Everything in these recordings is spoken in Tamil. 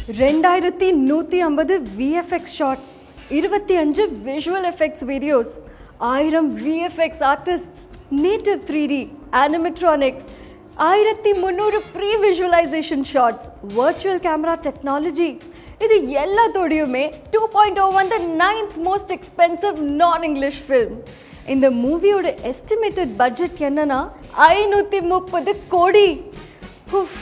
ரெண்டாயிரத்தி நூற்றி ஐம்பது விஎஃப்எக்ஸ் ஷார்ட்ஸ் இருபத்தி அஞ்சு விஷுவல் எஃபெக்ட்ஸ் வீடியோஸ் ஆயிரம் VFX artist native three D animatronics ஆயிரத்தி முந்நூறு pre visualisation shorts virtual camera technology இது எல்லாத்தோடையுமே டூ பாயிண்ட் ஓ வந்து ninth most expensive non English film இந்த மூவியோட எஸ்டிமேட்டட் பட்ஜெட் என்னன்னா ஐநூற்றி முப்பது கோடி உஃப்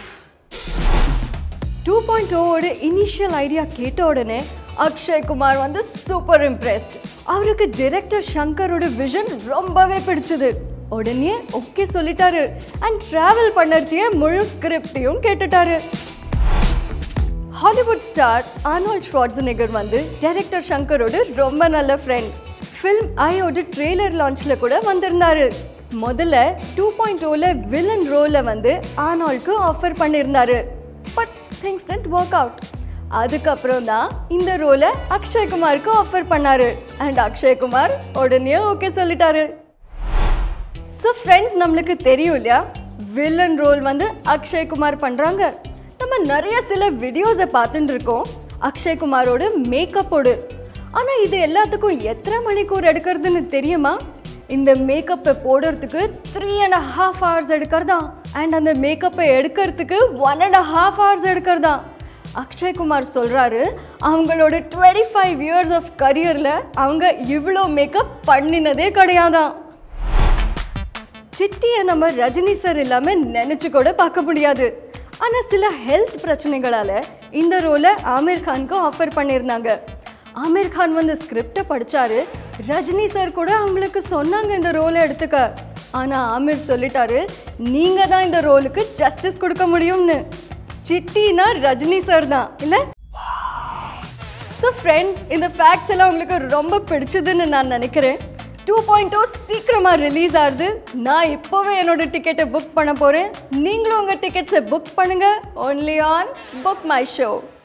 டூ பாயிண்ட் ஓவோட இனிஷியல் ஐடியா கேட்ட உடனே அக்ஷய் குமார் வந்து சூப்பர் இம்ப்ரெஸ்ட் அவருக்கு டிரெக்டர் ஷங்கரோட விஷன் ரொம்பவே பிடிச்சது உடனே ஓகே சொல்லிட்டாரு அண்ட் ட்ராவல் பண்ணர்ச்சியே முழு ஸ்கிரிப்டையும் கேட்டுட்டாரு ஹாலிவுட் ஸ்டார் ஆர்னால்ட் ஷ்வாட்ஸ்நெகர் வந்து டைரக்டர் ஷங்கரோட ரொம்ப நல்ல ஃப்ரெண்ட் ஃபில்ம் ஐயோட ட்ரெய்லர் லான்ச்சில் கூட வந்திருந்தாரு முதல்ல டூ பாயிண்ட் ஓவில் வில்லன் ரோலை வந்து ஆர்னால்ட்க்கு ஆஃபர் பண்ணியிருந்தாரு but things didn't work out அதுக்கப்புறம் தான் இந்த ரோலை அக்ஷய்குமாருக்கு ஆஃபர் பண்ணாரு அண்ட் அக்ஷய்குமார் உடனே ஓகே சொல்லிட்டாரு ஸோ ஃப்ரெண்ட்ஸ் நம்மளுக்கு தெரியும் இல்லையா வில்லன் ரோல் வந்து அக்ஷய்குமார் பண்ணுறாங்க நம்ம நிறைய சில வீடியோஸை பார்த்துட்டு இருக்கோம் அக்ஷய்குமாரோட மேக்கப்போடு ஆனால் இது எல்லாத்துக்கும் எத்தனை மணிக்கூர் எடுக்கிறதுன்னு தெரியுமா இந்த மேக்கப்பை போடுறதுக்கு த்ரீ அண்ட் ஹாஃப் ஹவர்ஸ் எடுக்கிறதா அண்ட் அந்த மேக்கப்பை எடுக்கிறதுக்கு ஒன் அண்ட் ஹாஃப் ஹவர்ஸ் எடுக்கிறதா அக்ஷய்குமார் சொல்கிறாரு அவங்களோட டுவெண்ட்டி ஃபைவ் இயர்ஸ் ஆஃப் கரியரில் அவங்க இவ்வளோ மேக்கப் பண்ணினதே கிடையாதான் சித்தியை நம்ம ரஜினி சார் இல்லாமல் நினச்சி கூட பார்க்க முடியாது ஆனால் சில ஹெல்த் பிரச்சனைகளால் இந்த ரோலை ஆமீர் கானுக்கு ஆஃபர் பண்ணியிருந்தாங்க ஆமீர் கான் வந்து ஸ்கிரிப்டை படித்தாரு ரஜினி சார் கூட அவங்களுக்கு சொன்னாங்க இந்த ரோலை எடுத்துக்க ஆனால் ஆமீர் சொல்லிட்டாரு நீங்கள் தான் இந்த ரோலுக்கு ஜஸ்டிஸ் கொடுக்க முடியும்னு சிட்டினா ரஜினி சார் தான் இல்லை ஸோ ஃப்ரெண்ட்ஸ் இந்த ஃபேக்ட்ஸ் எல்லாம் உங்களுக்கு ரொம்ப பிடிச்சதுன்னு நான் நினைக்கிறேன் டூ பாயிண்ட் டூ சீக்கிரமாக ரிலீஸ் ஆகுது நான் இப்போவே என்னோட டிக்கெட்டை புக் பண்ண போகிறேன் நீங்களும் உங்கள் டிக்கெட்ஸை புக் பண்ணுங்கள் only on book my show